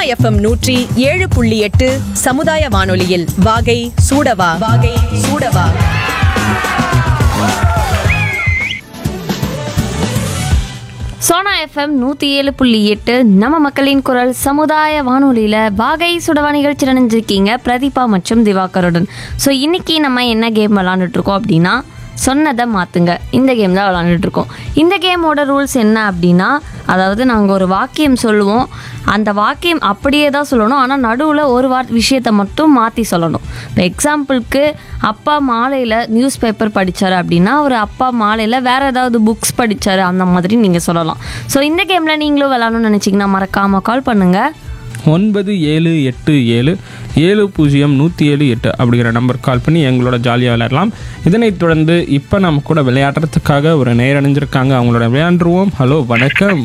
FM நூற்றி ஏழு புள்ளி எட்டு சமுதாய வானொலியில் வாகை சூடவா வாகை சூடவா சோனா எஃப்எம் நூற்றி ஏழு புள்ளி எட்டு நம்ம மக்களின் குரல் சமுதாய வானொலியில் வாகை சுடவா நிகழ்ச்சி நினைஞ்சிருக்கீங்க பிரதீபா மற்றும் திவாகருடன் ஸோ இன்னைக்கு நம்ம என்ன கேம் விளாண்டுட்டு இருக்கோம் அப்படின்னா சொன்னதை மாற்றுங்க இந்த கேம் தான் விளாண்டுட்டு இருக்கோம் இந்த கேமோட ரூல்ஸ் என்ன அப்படின்னா அதாவது நாங்கள் ஒரு வாக்கியம் சொல்லுவோம் அந்த வாக்கியம் அப்படியே தான் சொல்லணும் ஆனால் நடுவில் ஒரு வா விஷயத்தை மட்டும் மாற்றி சொல்லணும் இப்போ எக்ஸாம்பிளுக்கு அப்பா மாலையில் நியூஸ் பேப்பர் படித்தார் அப்படின்னா ஒரு அப்பா மாலையில் வேறு ஏதாவது புக்ஸ் படித்தார் அந்த மாதிரி நீங்கள் சொல்லலாம் ஸோ இந்த கேமில் நீங்களும் விளாடணும்னு நினச்சிங்கன்னா மறக்காமல் கால் பண்ணுங்கள் ஒன்பது ஏழு எட்டு ஏழு ஏழு பூஜ்ஜியம் நூற்றி ஏழு எட்டு அப்படிங்கிற நம்பர் கால் பண்ணி எங்களோட ஜாலியாக விளையாடலாம் இதனைத் தொடர்ந்து இப்போ நம்ம கூட விளையாடுறதுக்காக ஒரு நேர் அணிஞ்சிருக்காங்க அவங்களோட விளையாண்டுருவோம் ஹலோ வணக்கம்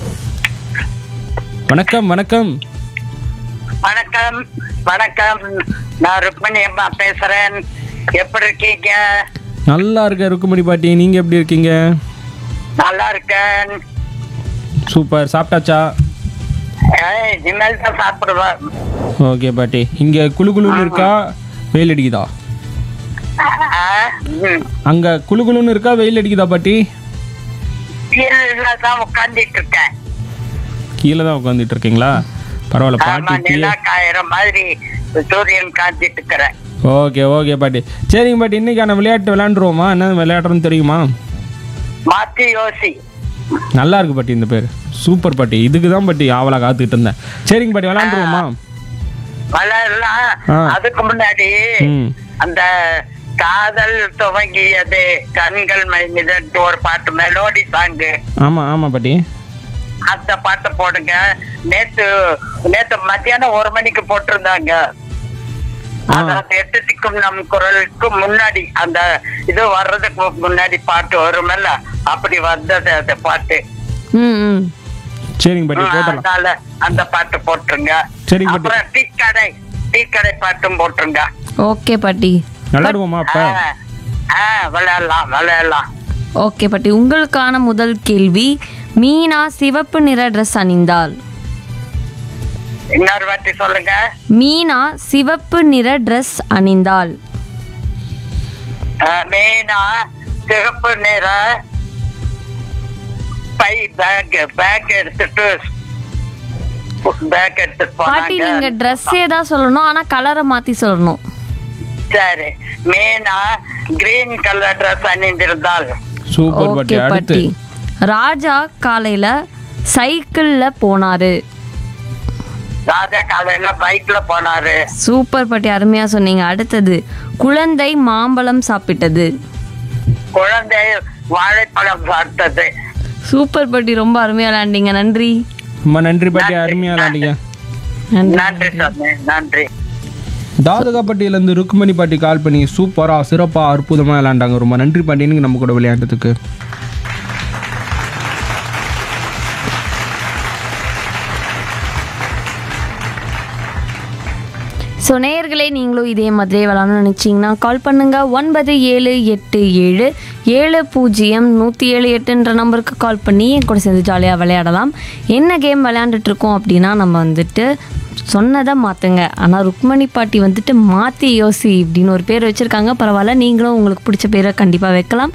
வணக்கம் வணக்கம் வணக்கம் வணக்கம் நான் ருக்மணி அம்மா பேசுறேன் எப்படி இருக்கீங்க நல்லா இருக்க ருக்குமணி பாட்டி நீங்கள் எப்படி இருக்கீங்க நல்லா இருக்கேன் சூப்பர் சாப்பிட்டாச்சா ஏய், இனிமேல் தான் சாப்பிடுவேன் ஓகே பாட்டி இங்கே குளு குளுன்னு இருக்கா வெயில் அடிக்குதா ஆ, ம். அங்கே குளு குளுன்னு இருக்கா வெயில் அடிக்குதா பாட்டி கீழே தான் உட்கார்ந்துட்டு இருக்கேன் கீழே தான் உட்காந்துட்டு இருக்கீங்களா பரவாயில்ல ஆமா பாட்டிக்கு நிலா காயிற மாதிரி சூரியன் காஞ்சிட்டு இருக்கிறேன் ஓகே ஓகே பாட்டி சரிங்க பாட்டி இன்னைக்கான விளையாட்டு விளையாண்டுருவோமா என்ன விளையாடுறோன்னு தெரியுமா மாத்தி யோசி நல்லா இருக்கு பாட்டி இந்த பேர் சூப்பர் பாட்டி இதுக்கு தான் பாட்டி ஆவலா காத்துக்கிட்டு இருந்தேன் சரிங்க பாட்டி விளையாண்டுருவோமா வளரலாம் ஆ. அதுக்கு முன்னாடி ம் அந்த காதல் துவங்கியது கண்கள் மைமிதட்டு ஒரு பாட்டு மெலோடி சாங்கு ஆமாம் ஆமாம் பாட்டி அந்த பாட்டை போடுங்க நேத்து நேத்து மத்தியானம் ஒரு மணிக்கு போட்டிருந்தாங்க ஆ. அதாவது எட்டு திக்கும் நம் குரலுக்கு முன்னாடி அந்த இது வர்றதுக்கு முன்னாடி பாட்டு வருமல்ல அப்படி வந்தது அந்த பாட்டு ம் ம் சரிங்க பாட்டி போட்டலாம் அதனால அந்த பாட்டு போட்டுருங்க சரிங்க பாட்டி. அப்புறம் டீ கடை டீ கடை பாட்டும் போட்டுருங்க ஓகே பாட்டி விளையாடுவோமா அப்போ ஆ, ஆ விளையாடலாம் விளையாடலாம் ஓகே பாட்டி உங்களுக்கான முதல் கேள்வி மீனா சிவப்பு நிற ட்ரெஸ் அணிந்தாள் இன்னொரு வாட்டி சொல்லுங்க மீனா சிவப்பு நிற ட்ரெஸ் அணிந்தாள் ஆ, மீனா சிகப்பு நிற பை பேக் பேக் எடுத்துட்டு பேக் எடுத்துட்டு பாட்டி நீங்க போனாங்க ட்ரெஸ்ஸே தான் சொல்லணும் ஆனா கலரை மாத்தி சொல்லணும் சரி மீனா கிரீன் கலர் ட்ரெஸ் அணிந்திருந்தாள் சூப்பர் பாட்டி ஓகே அடுத்து பாட்டி ராஜா காலையில சைக்கிள்ல போனாரு ராஜா காலையில பைக்ல போனாரு சூப்பர் பாட்டி அருமையா சொன்னீங்க அடுத்தது குழந்தை மாம்பழம் சாப்பிட்டது குழந்தை வாழைப்பழம் சாப்பிட்டது சூப்பர் பாட்டி ரொம்ப அருமையா விளையாண்டீங்க நன்றி ரொம்ப நன்றி பாட்டி அருமையாக விளையாண்டிங்க நன்றி நன்றி சொன்னேன் நன்றி தாதகாப்பட்டியிலேருந்து ருக்குமணி பாட்டி கால் பண்ணி சூப்பராக சிறப்பாக அற்புதமாக விளையாண்டாங்க ரொம்ப நன்றி பாட்டி நீங்கள் நம்ம கூட விளையாண்டதுக்கு ஸோ நேயர்களே நீங்களும் இதே மாதிரியே விளாடணும்னு நினச்சிங்கன்னா கால் பண்ணுங்க ஒன்பது ஏழு எட்டு ஏழு ஏழு பூஜ்ஜியம் நூற்றி ஏழு எட்டுன்ற நம்பருக்கு கால் பண்ணி என் கூட சேர்ந்து ஜாலியாக விளையாடலாம் என்ன கேம் விளையாண்டுட்டு இருக்கோம் அப்படின்னா நம்ம வந்துட்டு சொன்னதை மாற்றுங்க ஆனால் ருக்மணி பாட்டி வந்துட்டு மாற்றி யோசி இப்படின்னு ஒரு பேர் வச்சுருக்காங்க பரவாயில்ல நீங்களும் உங்களுக்கு பிடிச்ச பேரை கண்டிப்பாக வைக்கலாம்